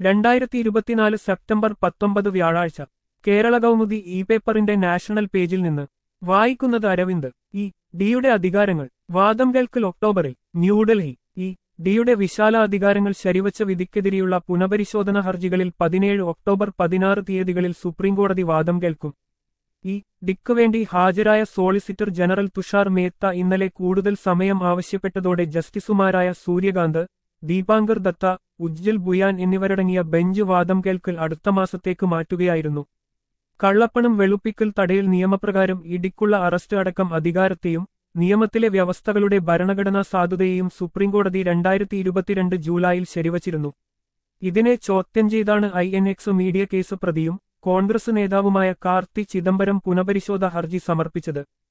രണ്ടായിരത്തി ഇരുപത്തിനാല് സെപ്റ്റംബർ പത്തൊമ്പത് വ്യാഴാഴ്ച കേരള കൗമുദി ഇ പേപ്പറിന്റെ നാഷണൽ പേജിൽ നിന്ന് വായിക്കുന്നത് അരവിന്ദ് ഈ ഡിയുടെ അധികാരങ്ങൾ വാദം കേൾക്കൽ ഒക്ടോബറിൽ ന്യൂഡൽഹി ഈ ഡിയുടെ വിശാല അധികാരങ്ങൾ ശരിവച്ച വിധിക്കെതിരെയുള്ള പുനഃപരിശോധന ഹർജികളിൽ പതിനേഴ് ഒക്ടോബർ പതിനാറ് തീയതികളിൽ സുപ്രീംകോടതി വാദം കേൾക്കും ഈ ഡിക്ക് വേണ്ടി ഹാജരായ സോളിസിറ്റർ ജനറൽ തുഷാർ മേത്ത ഇന്നലെ കൂടുതൽ സമയം ആവശ്യപ്പെട്ടതോടെ ജസ്റ്റിസുമാരായ സൂര്യകാന്ത് ദീപാങ്കർ ദത്ത ഉജ്ജൽ ബുയാൻ എന്നിവരടങ്ങിയ ബെഞ്ച് വാദം കേൾക്കൽ അടുത്ത മാസത്തേക്ക് മാറ്റുകയായിരുന്നു കള്ളപ്പണം വെളുപ്പിക്കൽ തടയൽ നിയമപ്രകാരം ഇടിക്കുള്ള അറസ്റ്റ് അടക്കം അധികാരത്തെയും നിയമത്തിലെ വ്യവസ്ഥകളുടെ ഭരണഘടനാ സാധുതയെയും സുപ്രീംകോടതി രണ്ടായിരത്തി ഇരുപത്തിരണ്ട് ജൂലൈയിൽ ശരിവച്ചിരുന്നു ഇതിനെ ചോദ്യം ചെയ്താണ് I N X media case പ്രതിയും കോൺഗ്രസ് നേതാവുമായ കാർത്തി ചിദംബരം പുനഃപരിശോധ ഹർജി സമർപ്പിച്ചത്